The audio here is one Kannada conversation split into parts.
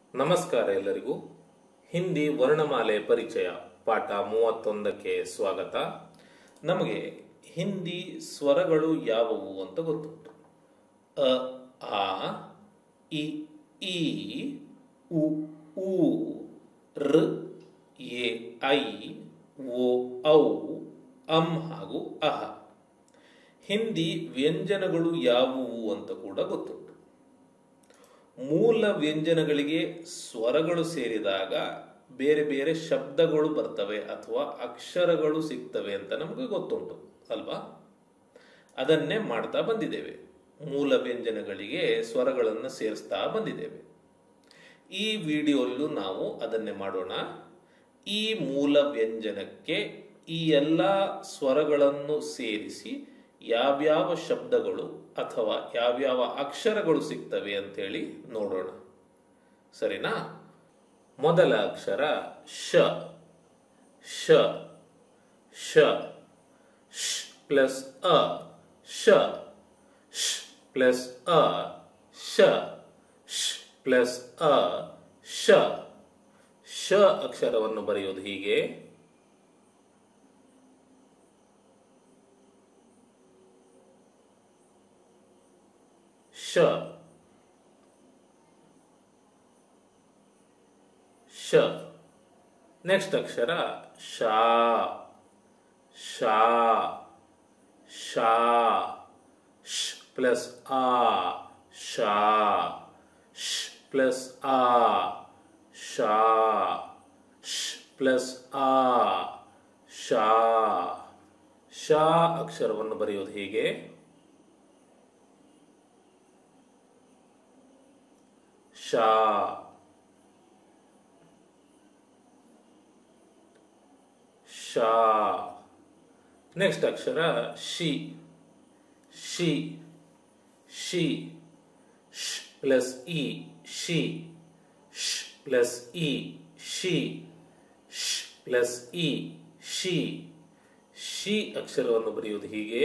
ನಮಸ್ಕಾರ ಎಲ್ಲರಿಗೂ ಹಿಂದಿ ವರ್ಣಮಾಲೆ ಪರಿಚಯ ಪಾಠ ಮೂವತ್ತೊಂದಕ್ಕೆ ಸ್ವಾಗತ ನಮಗೆ ಹಿಂದಿ ಸ್ವರಗಳು ಯಾವುವು ಅಂತ ಗೊತ್ತುಂಟು ಅ ಆ ಇ ಈ ಉ ಊ ರ್ ಎ ಐ ಓ ಔ ಅಂ ಹಾಗೂ ಅಹ ಹಿಂದಿ ವ್ಯಂಜನಗಳು ಯಾವುವು ಅಂತ ಕೂಡ ಗೊತ್ತುಂಟು ಮೂಲ ವ್ಯಂಜನಗಳಿಗೆ ಸ್ವರಗಳು ಸೇರಿದಾಗ ಬೇರೆ ಬೇರೆ ಶಬ್ದಗಳು ಬರ್ತವೆ ಅಥವಾ ಅಕ್ಷರಗಳು ಸಿಗ್ತವೆ ಅಂತ ನಮಗೆ ಗೊತ್ತುಂಟು ಅಲ್ವಾ ಅದನ್ನೇ ಮಾಡ್ತಾ ಬಂದಿದ್ದೇವೆ ಮೂಲ ವ್ಯಂಜನಗಳಿಗೆ ಸ್ವರಗಳನ್ನು ಸೇರಿಸ್ತಾ ಬಂದಿದ್ದೇವೆ ಈ ವಿಡಿಯೋಲ್ಲೂ ನಾವು ಅದನ್ನೇ ಮಾಡೋಣ ಈ ಮೂಲ ವ್ಯಂಜನಕ್ಕೆ ಈ ಎಲ್ಲ ಸ್ವರಗಳನ್ನು ಸೇರಿಸಿ ಯಾವ್ಯಾವ ಶಬ್ದಗಳು ಅಥವಾ ಯಾವ್ಯಾವ ಅಕ್ಷರಗಳು ಸಿಗ್ತವೆ ಅಂತೇಳಿ ನೋಡೋಣ ಸರಿನಾ ಮೊದಲ ಅಕ್ಷರ ಶ ಶ ಶ ಶ್ ಪ್ಲಸ್ ಅ ಶ ಶ್ ಪ್ಲಸ್ ಅ ಶ ಶ್ ಪ್ಲಸ್ ಅ ಶ ಶ ಅಕ್ಷರವನ್ನು ಬರೆಯುವುದು ಹೀಗೆ ಶ ಶ ನೆಕ್ಸ್ಟ್ ಅಕ್ಷರ ಶಾ ಶಾ ಶಾ ಶ್ ಪ್ಲಸ್ ಆ ಶಾ ಶ್ ಪ್ಲಸ್ ಆ ಶಾ ಶ್ ಪ್ಲಸ್ ಆ ಶಾ ಶಾ ಅಕ್ಷರವನ್ನು ಬರೆಯುವುದು ಹೀಗೆ ಶಾ ಶಾ ನೆಕ್ಸ್ಟ್ ಅಕ್ಷರ ಶಿ ಶಿ ಶಿ ಶ್ ಪ್ಲಸ್ ಇ ಶಿ ಶ್ ಪ್ಲಸ್ ಇ ಶಿ ಶ್ ಪ್ಲಸ್ ಇ ಶಿ ಶಿ ಅಕ್ಷರವನ್ನು ಬರೆಯುವುದು ಹೀಗೆ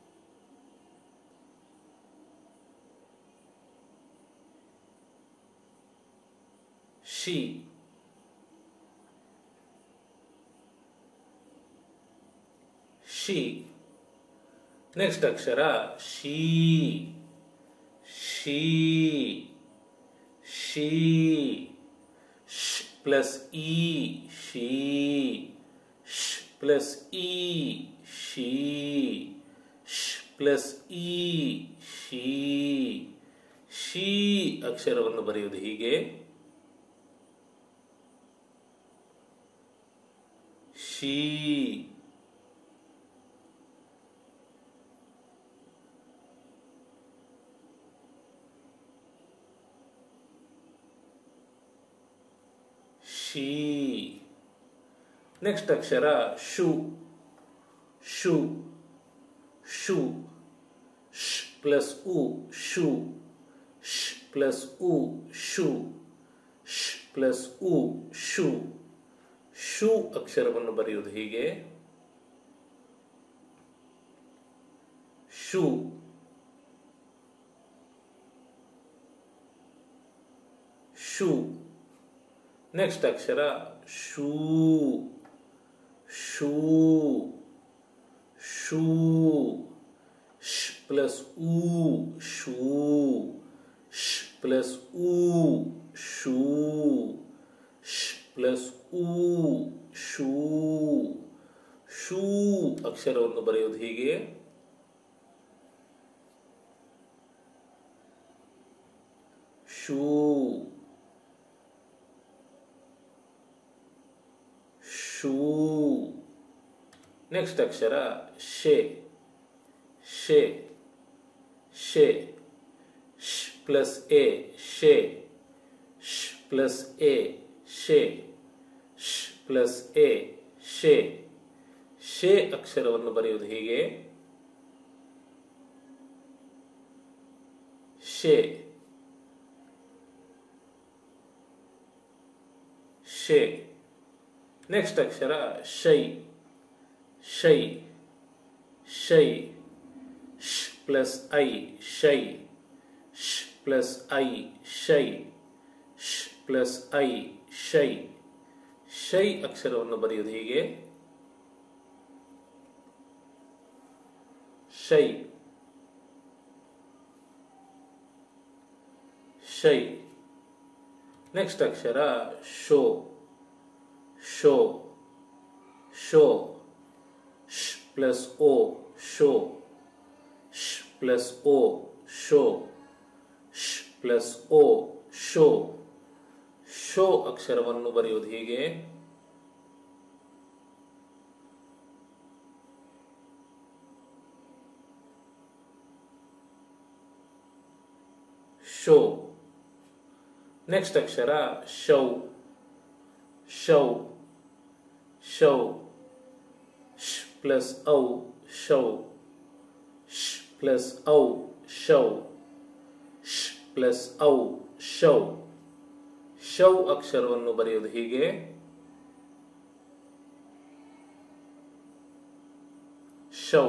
ಶಿ ಶಿ ನೆಕ್ಸ್ಟ್ ಅಕ್ಷರ ಶೀ ಶೀ ಶೀ ಶ್ ಪ್ಲಸ್ ಇ ಶೀ ಶ್ ಪ್ಲಸ್ ಇ ಶೀ ಶ್ ಪ್ಲಸ್ ಇ ಶೀ ಶೀ ಅಕ್ಷರವನ್ನು ಬರೆಯುವುದು ಹೀಗೆ ಶೀ ಶೀ ನೆಕ್ಸ್ಟ್ ಅಕ್ಷರ ಶು ಶು ಶು ಶ್ ಪ್ಲಸ್ ಉ ಶು ಶ್ ಪ್ಲಸ್ ಉ ಶು ಶ್ ಪ್ಲಸ್ ಉ ಶು ಶು ಅಕ್ಷರವನ್ನು ಬರೆಯುವುದು ಹೀಗೆ ಶು ಶು ನೆಕ್ಸ್ಟ್ ಅಕ್ಷರ ಶೂ ಶೂ ಶೂ ಶ್ ಪ್ಲಸ್ ಉ ಶೂ ಶ್ ಪ್ಲಸ್ ಉ ಶೂ ಶ್ ಪ್ಲಸ್ ಉ ಶೂ ಶೂ ಅಕ್ಷರವನ್ನು ಬರೆಯುವುದು ಹೀಗೆ ಶೂ ಶೂ ನೆಕ್ಸ್ಟ್ ಅಕ್ಷರ ಶೇ ಶೇ ಶೇ ಶ್ ಪ್ಲಸ್ ಎ ಶೇ ಶ್ ಪ್ಲಸ್ ಎ ಶೇ ಶ್ ಪ್ಲಸ್ ಎ ಶೇ ಶೇ ಅಕ್ಷರವನ್ನು ಬರೆಯುವುದು ಹೀಗೆ ಶೇ ಶೇ ನೆಕ್ಸ್ಟ್ ಅಕ್ಷರ ಶೈ ಶೈ ಶೈ ಶ್ ಪ್ಲಸ್ ಐ ಶೈ ಶ್ ಪ್ಲಸ್ ಐ ಶೈ ಶ್ ಪ್ಲಸ್ ಐ ಶೈ ಶೈ ಅಕ್ಷರವನ್ನು ಬರೆಯುವುದು ಹೀಗೆ ಶೈ ಶೈ ನೆಕ್ಸ್ಟ್ ಅಕ್ಷರ ಶೋ ಶೋ ಶೋ ಶ್ ಪ್ಲಸ್ ಓ ಶೋ ಶ್ ಪ್ಲಸ್ ಓ ಶೋ ಶ್ ಪ್ಲಸ್ ಓ ಶೋ ಶೋ ಅಕ್ಷರವನ್ನು ಬರೆಯುವುದು ಹೀಗೆ ಶೋ ನೆಕ್ಸ್ಟ್ ಅಕ್ಷರ ಶೌ ಶೌ ಶೌ ಶ್ ಪ್ಲಸ್ ಔ ಶೌ ಶ್ ಪ್ಲಸ್ ಔ ಶೌ ಶ್ ಪ್ಲಸ್ ಔ ಶೌ ಶೌ ಅಕ್ಷರವನ್ನು ಬರೆಯುವುದು ಹೀಗೆ ಶೌ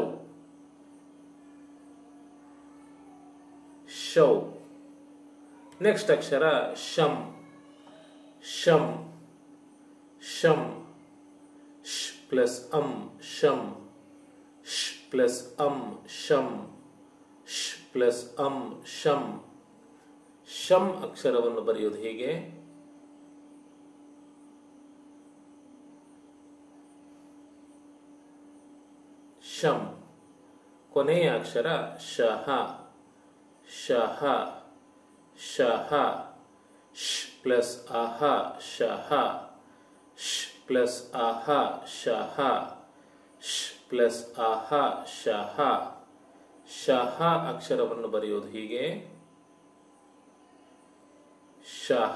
ಶೌ ನೆಕ್ಸ್ಟ್ ಅಕ್ಷರ ಶಂ ಶಂ ಶಂ ಶ್ ಪ್ಲಸ್ ಅಂ ಶಂ ಶ್ ಪ್ಲಸ್ ಅಂ ಶಂ ಶ್ ಪ್ಲಸ್ ಅಂ ಶಂ ಶಂ ಅಕ್ಷರವನ್ನು ಬರೆಯುವುದು ಹೀಗೆ ಶಂ ಕೊನೆಯ ಅಕ್ಷರ ಶಹ ಶಹ ಶಹ ಶ್ ಪ್ಲಸ್ ಅಹ ಶಹ ಶ್ ಪ್ಲಸ್ ಅಹ ಶಹ ಶ್ ಪ್ಲಸ್ ಅಹ ಶಹ ಶಹ ಅಕ್ಷರವನ್ನು ಬರೆಯುವುದು ಹೀಗೆ ಶಹ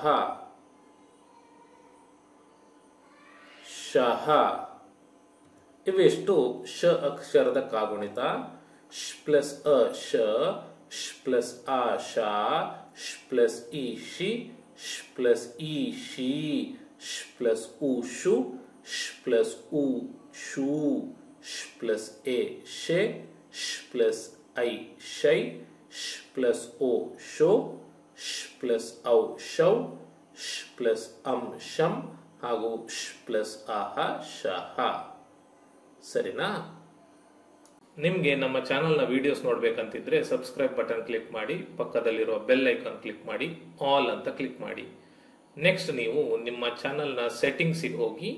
ಶಹ ಇವೆಷ್ಟು ಶ ಅಕ್ಷರದ ಕಾಗುಣಿತ ಶ್ ಪ್ಲಸ್ ಅ ಶ ಶ್ ಪ್ಲಸ್ ಆ ಶಾ ಶ್ ಪ್ಲಸ್ ಇ ಶಿ ಶ್ ಪ್ಲಸ್ ಇ ಶಿ ಶ್ ಪ್ಲಸ್ ಉ ಶು ಶ್ ಪ್ಲಸ್ ಉ ಶೂ ಶ್ ಪ್ಲಸ್ ಎ ಶೆ ಶ್ ಪ್ಲಸ್ ಐ ಶೈ ಶ್ ಪ್ಲಸ್ ಓ ಶೋ ಶ್ ಪ್ಲಸ್ ಔ ಶೌ ಶ್ ಪ್ಲಸ್ ಅಂ ಶಂ ಹಾಗೂ ಶ್ ಪ್ಲಸ್ ಆಹ ಶಹ ಸರಿನಾ ನಿಮಗೆ ನಮ್ಮ ಚಾನಲ್ನ ವಿಡಿಯೋಸ್ ನೋಡಬೇಕಂತಿದ್ರೆ ಸಬ್ಸ್ಕ್ರೈಬ್ ಬಟನ್ ಕ್ಲಿಕ್ ಮಾಡಿ ಪಕ್ಕದಲ್ಲಿರುವ ಬೆಲ್ ಐಕಾನ್ ಕ್ಲಿಕ್ ಮಾಡಿ ಆಲ್ ಅಂತ ಕ್ಲಿಕ್ ಮಾಡಿ ನೆಕ್ಸ್ಟ್ ನೀವು ನಿಮ್ಮ ಚಾನಲ್ನ ಸೆಟ್ಟಿಂಗ್ಸಿಗೆ ಹೋಗಿ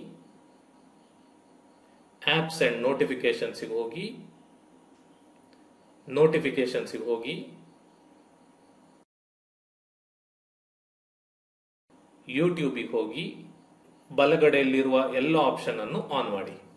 ಆಪ್ಸ್ ಅಂಡ್ ನೋಟಿಫಿಕೇಶನ್ಸಿಗೆ ಹೋಗಿ ನೋಟಿಫಿಕೇಶನ್ಸಿಗೆ ಹೋಗಿ ಯೂಟ್ಯೂಬಿಗೆ ಹೋಗಿ ಬಲಗಡೆಯಲ್ಲಿರುವ ಎಲ್ಲ ಆಪ್ಷನ್ ಅನ್ನು ಆನ್ ಮಾಡಿ